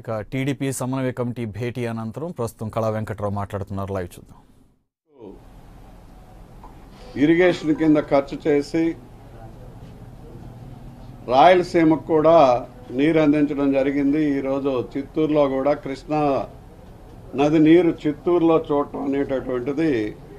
ఇక టీడీపీ సమన్వయ కమిటీ భేటీ అనంతరం ప్రస్తుతం కళా వెంకట్రావు మాట్లాడుతున్నారు లైవ్ చూద్దాం ఇరిగేషన్ కింద ఖర్చు చేసి రాయలసీమకు కూడా నీరు అందించడం జరిగింది ఈరోజు చిత్తూరులో కూడా కృష్ణా నది నీరు చిత్తూరులో చూడటం అనేటటువంటిది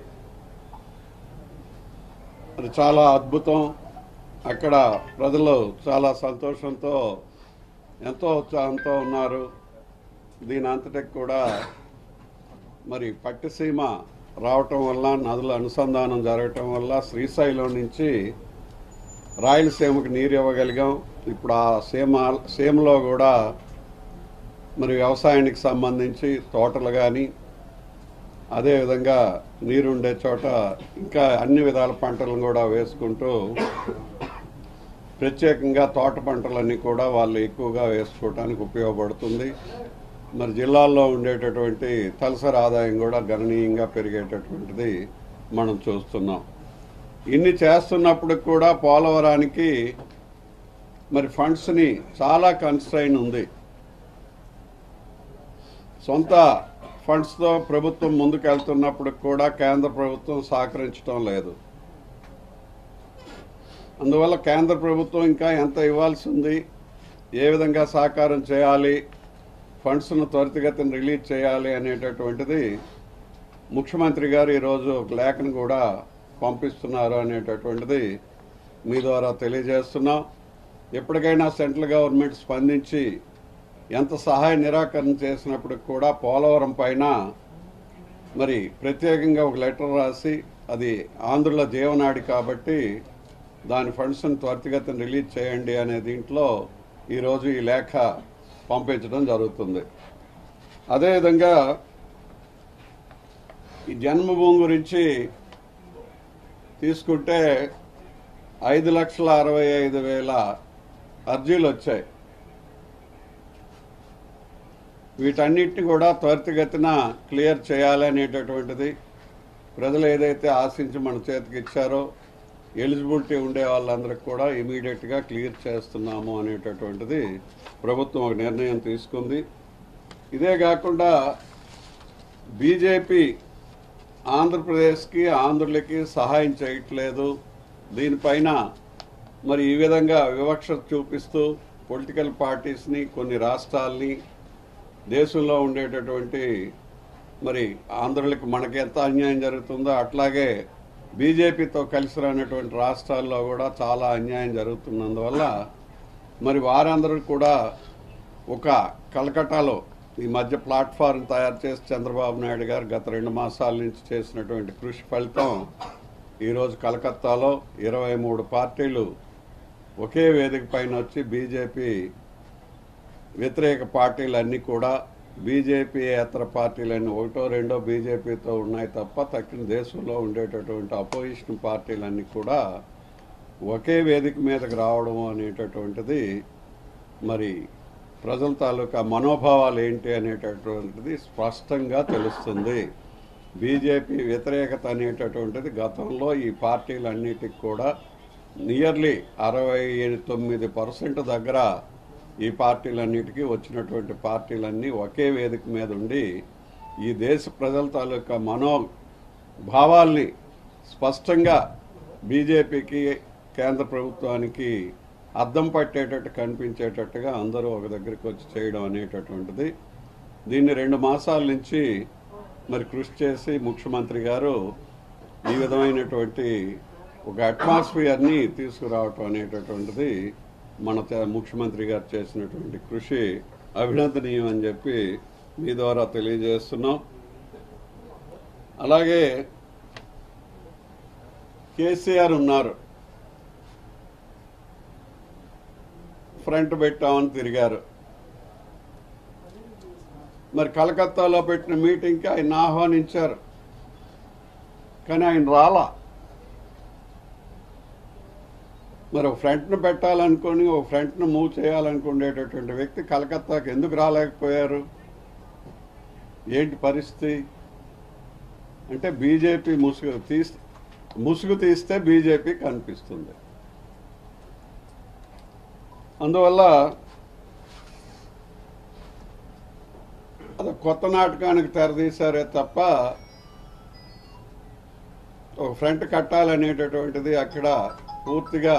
అది చాలా అద్భుతం అక్కడ ప్రజలు చాలా సంతోషంతో ఎంతో ఉత్సాహంతో ఉన్నారు దీని అంతటికి కూడా మరి పట్టిసీమ రావటం వల్ల నదుల అనుసంధానం జరగటం వల్ల శ్రీశైలం నుంచి రాయలసీమకు నీరు ఇవ్వగలిగాం ఇప్పుడు ఆ సీమ సీమలో కూడా మరి వ్యవసాయానికి సంబంధించి తోటలు కానీ అదేవిధంగా నీరుండే చోట ఇంకా అన్ని విధాల పంటలను కూడా వేసుకుంటూ ప్రత్యేకంగా తోట పంటలన్నీ కూడా వాళ్ళు ఎక్కువగా వేసుకోవడానికి ఉపయోగపడుతుంది మరి జిల్లాల్లో ఉండేటటువంటి తలసరి ఆదాయం కూడా గణనీయంగా పెరిగేటటువంటిది మనం చూస్తున్నాం ఇన్ని చేస్తున్నప్పుడు కూడా పోలవరానికి మరి ఫండ్స్ని చాలా కన్స్ట్రైన్ ఉంది సొంత ఫండ్స్తో ప్రభుత్వం ముందుకెళ్తున్నప్పుడు కూడా కేంద్ర ప్రభుత్వం సహకరించడం లేదు అందువల్ల కేంద్ర ప్రభుత్వం ఇంకా ఎంత ఇవ్వాల్సి ఉంది ఏ విధంగా సహకారం చేయాలి ఫండ్స్ను త్వరితగతిన రిలీజ్ చేయాలి అనేటటువంటిది ముఖ్యమంత్రి గారు ఈరోజు ఒక లేఖను కూడా పంపిస్తున్నారు అనేటటువంటిది మీ ద్వారా తెలియజేస్తున్నాం ఎప్పటికైనా సెంట్రల్ గవర్నమెంట్ స్పందించి ఎంత సహాయ నిరాకరణ చేసినప్పుడు కూడా పోలవరం పైన మరి ప్రత్యేకంగా ఒక లెటర్ రాసి అది ఆంధ్రుల జీవనాడి కాబట్టి దాని ఫండ్స్ని త్వరితగతిన రిలీజ్ చేయండి అనే దీంట్లో ఈరోజు ఈ లేఖ పంపించడం జరుగుతుంది అదేవిధంగా ఈ జన్మభూమి గురించి తీసుకుంటే ఐదు లక్షల అరవై ఐదు వేల అర్జీలు వచ్చాయి వీటన్నిటిని కూడా త్వరితగతిన క్లియర్ చేయాలనేటటువంటిది ప్రజలు ఏదైతే ఆశించి మన చేతికి ఇచ్చారో ఎలిజిబిలిటీ ఉండే వాళ్ళందరికీ కూడా ఇమీడియట్గా క్లియర్ చేస్తున్నాము అనేటటువంటిది ప్రభుత్వం ఒక నిర్ణయం తీసుకుంది ఇదే కాకుండా బీజేపీ ఆంధ్రప్రదేశ్కి ఆంధ్రులకి సహాయం చేయట్లేదు దీనిపైన మరి ఈ విధంగా వివక్ష చూపిస్తూ పొలిటికల్ పార్టీస్ని కొన్ని రాష్ట్రాల్ని దేశంలో ఉండేటటువంటి మరి ఆంధ్రులకి మనకి ఎంత అన్యాయం జరుగుతుందో అట్లాగే బీజేపీతో కలిసి రానటువంటి రాష్ట్రాల్లో కూడా చాలా అన్యాయం జరుగుతున్నందువల్ల మరి వారందరూ కూడా ఒక కలకటాలో ఈ మధ్య ప్లాట్ఫారం తయారు చేసి చంద్రబాబు నాయుడు గారు గత రెండు మాసాల నుంచి చేసినటువంటి కృషి ఫలితం ఈరోజు కలకత్తాలో ఇరవై మూడు పార్టీలు ఒకే వేదిక పైన వచ్చి బీజేపీ వ్యతిరేక పార్టీలన్నీ కూడా బీజేపీ ఏతర పార్టీలన్నీ ఒకటో రెండో బీజేపీతో ఉన్నాయి తప్ప తక్కిన దేశంలో ఉండేటటువంటి అపోజిషన్ పార్టీలన్నీ కూడా ఒకే వేదిక మీదకి రావడం అనేటటువంటిది మరి ప్రజల తాలూకా మనోభావాలు ఏంటి అనేటటువంటిది స్పష్టంగా తెలుస్తుంది బీజేపీ వ్యతిరేకత అనేటటువంటిది గతంలో ఈ పార్టీలన్నిటికి కూడా నియర్లీ అరవై తొమ్మిది పర్సెంట్ దగ్గర ఈ పార్టీలన్నిటికీ వచ్చినటువంటి పార్టీలన్నీ ఒకే వేదిక మీద ఉండి ఈ దేశ ప్రజల తాలూకా మనోభావాల్ని స్పష్టంగా బీజేపీకి కేంద్ర ప్రభుత్వానికి అద్దం పట్టేటట్టు కనిపించేటట్టుగా అందరూ ఒక దగ్గరికి వచ్చి చేయడం అనేటటువంటిది దీన్ని రెండు మాసాల నుంచి మరి కృషి చేసి ముఖ్యమంత్రి గారు ఈ విధమైనటువంటి ఒక అట్మాస్ఫియర్ని తీసుకురావటం అనేటటువంటిది మన తె- ముఖ్యమంత్రి గారు చేసినటువంటి కృషి అభినందనీయం అని చెప్పి మీ ద్వారా తెలియజేస్తున్నాం అలాగే కేసీఆర్ ఉన్నారు ఫ్రంట్ పెట్టామని తిరిగారు మరి కలకత్తాలో పెట్టిన మీటింగ్కి ఆయన ఆహ్వానించారు కానీ ఆయన రాలా మరి ఒక ఫ్రంట్ను పెట్టాలనుకొని ఒక ఫ్రంట్ను మూవ్ చేయాలనుకునేటటువంటి వ్యక్తి కలకత్తాకి ఎందుకు రాలేకపోయారు ఏంటి పరిస్థితి అంటే బీజేపీ ముసుగు తీస్ ముసుగు తీస్తే బీజేపీ కనిపిస్తుంది అందువల్ల అది కొత్త నాటకానికి తెరదీశారే తప్ప ఒక ఫ్రంట్ కట్టాలనేటటువంటిది అక్కడ పూర్తిగా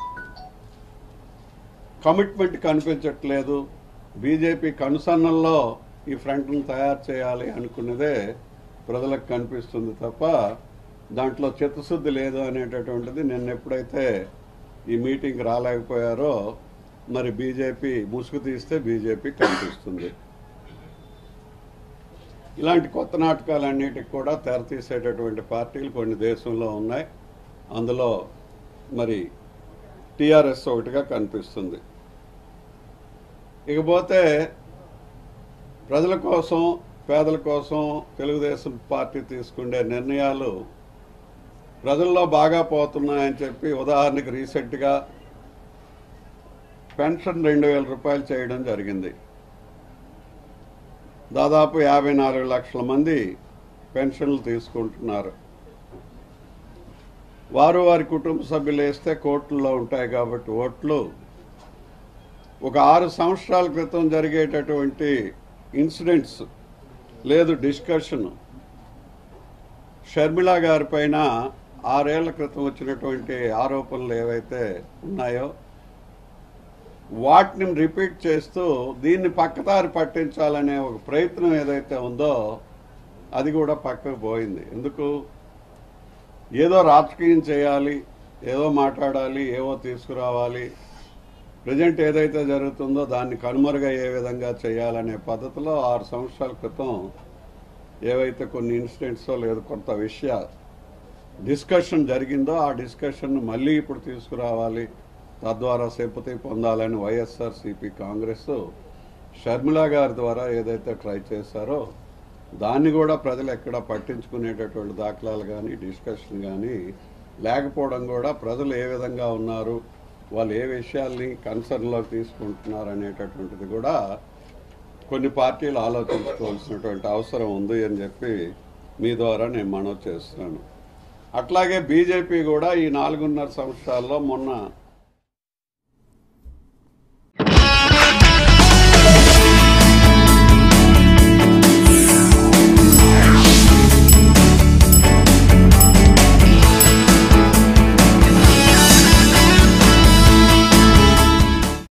కమిట్మెంట్ కనిపించట్లేదు బీజేపీ కనుసన్నల్లో ఈ ఫ్రంట్ను తయారు చేయాలి అనుకున్నదే ప్రజలకు కనిపిస్తుంది తప్ప దాంట్లో చిత్తశుద్ధి లేదు అనేటటువంటిది నిన్న ఎప్పుడైతే ఈ మీటింగ్ రాలేకపోయారో మరి బీజేపీ ముసుగు తీస్తే బీజేపీ కనిపిస్తుంది ఇలాంటి కొత్త నాటకాలన్నిటికి కూడా తెరతీసేటటువంటి పార్టీలు కొన్ని దేశంలో ఉన్నాయి అందులో మరి టీఆర్ఎస్ ఒకటిగా కనిపిస్తుంది ఇకపోతే ప్రజల కోసం పేదల కోసం తెలుగుదేశం పార్టీ తీసుకునే నిర్ణయాలు ప్రజల్లో బాగా పోతున్నాయని చెప్పి ఉదాహరణకి రీసెంట్గా పెన్షన్ రెండు వేల రూపాయలు చేయడం జరిగింది దాదాపు యాభై నాలుగు లక్షల మంది పెన్షన్లు తీసుకుంటున్నారు వారు వారి కుటుంబ సభ్యులు వేస్తే కోర్టుల్లో ఉంటాయి కాబట్టి ఓట్లు ఒక ఆరు సంవత్సరాల క్రితం జరిగేటటువంటి ఇన్సిడెంట్స్ లేదు డిస్కషన్ షర్మిళ గారి పైన ఆరేళ్ల క్రితం వచ్చినటువంటి ఆరోపణలు ఏవైతే ఉన్నాయో వాటిని రిపీట్ చేస్తూ దీన్ని పక్కదారి పట్టించాలనే ఒక ప్రయత్నం ఏదైతే ఉందో అది కూడా పక్కకు పోయింది ఎందుకు ఏదో రాజకీయం చేయాలి ఏదో మాట్లాడాలి ఏవో తీసుకురావాలి ప్రజెంట్ ఏదైతే జరుగుతుందో దాన్ని కనుమరుగయ్యే విధంగా చేయాలనే పద్ధతిలో ఆరు సంవత్సరాల క్రితం ఏవైతే కొన్ని ఇన్సిడెంట్స్ లేదు కొంత విషయ డిస్కషన్ జరిగిందో ఆ డిస్కషన్ మళ్ళీ ఇప్పుడు తీసుకురావాలి తద్వారా సింపతి పొందాలని వైఎస్ఆర్సీపీ కాంగ్రెస్ షర్మిల గారి ద్వారా ఏదైతే ట్రై చేశారో దాన్ని కూడా ప్రజలు ఎక్కడ పట్టించుకునేటటువంటి దాఖలాలు కానీ డిస్కషన్ కానీ లేకపోవడం కూడా ప్రజలు ఏ విధంగా ఉన్నారు వాళ్ళు ఏ విషయాల్ని కన్సర్న్లోకి తీసుకుంటున్నారు అనేటటువంటిది కూడా కొన్ని పార్టీలు ఆలోచించుకోవాల్సినటువంటి అవసరం ఉంది అని చెప్పి మీ ద్వారా నేను మనవి చేస్తున్నాను అట్లాగే బీజేపీ కూడా ఈ నాలుగున్నర సంవత్సరాల్లో మొన్న